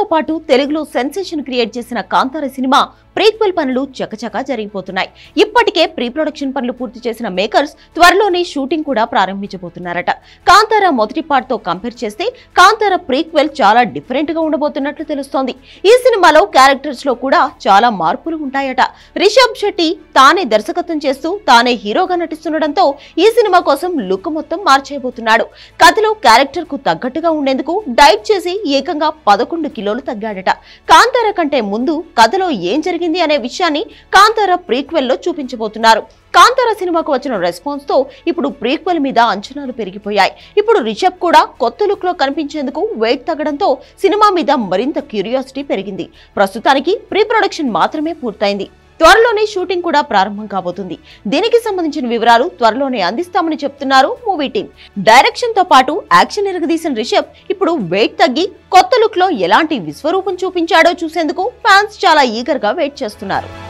పాటు తెలుగులో sensation create చేసిన కాంతార సినిమా ప్రీక్వెల్ పనులు చకచకా జరిగిపోతున్నాయి ఇప్పటికే ప్రీ ప్రొడక్షన్ పనులు పూర్తి చేసిన మేకర్స్ త్వరలోనే షూటింగ్ కూడా ప్రారంభించబోతున్నారట కాంతార మొదటి పార్ట్ తో కంపేర్ చేస్తే కాంతార ప్రీక్వెల్ చాలా డిఫరెంట్ గా ఉండబోతున్నట్లు తెలుస్తోంది ఈ సినిమాలో క్యారెక్టర్స్ లో కూడా చాలా మార్పులు ఉంటాయట రిషబ్ శెట్టి తానే దర్శకత్వం చేస్తూ తానే హీరోగా నటిస్తుండటంతో ఈ సినిమా కోసం లుక్ మొత్తం మార్చేయబోతున్నాడు కథలో క్యారెక్టర్ కు తగ్గట్టుగా ఉండేందుకు డైట్ చేసి ఏకంగా పదకొండు కిలోలు తగ్గాడట కాంతార కంటే ముందు కథలో ఏం జరిగింది అనే విషయాన్ని కాంతార ప్రీక్వెల్ లో చూపించబోతున్నారు కాంతార సినిమాకు వచ్చిన రెస్పాన్స్ తో ఇప్పుడు ప్రీక్వెల్ మీద అంచనాలు పెరిగిపోయాయి ఇప్పుడు రిషబ్ కూడా కొత్త లుక్ లో కనిపించేందుకు వెయిట్ తగ్గడంతో సినిమా మీద మరింత క్యూరియాసిటీ పెరిగింది ప్రస్తుతానికి ప్రీ ప్రొడక్షన్ మాత్రమే పూర్తయింది త్వరలోనే షూటింగ్ కూడా ప్రారంభం కాబోతుంది దీనికి సంబంధించిన వివరాలు త్వరలోనే అందిస్తామని చెప్తున్నారు మూవీ టీం డైరెక్షన్ తో పాటు యాక్షన్ ఎరగదీసిన రిషబ్ ఇప్పుడు వెయిట్ తగ్గి కొత్త లుక్ లో ఎలాంటి విశ్వరూపం చూపించాడో చూసేందుకు ఫ్యాన్స్ చాలా ఈగర్ గా వెయిట్ చేస్తున్నారు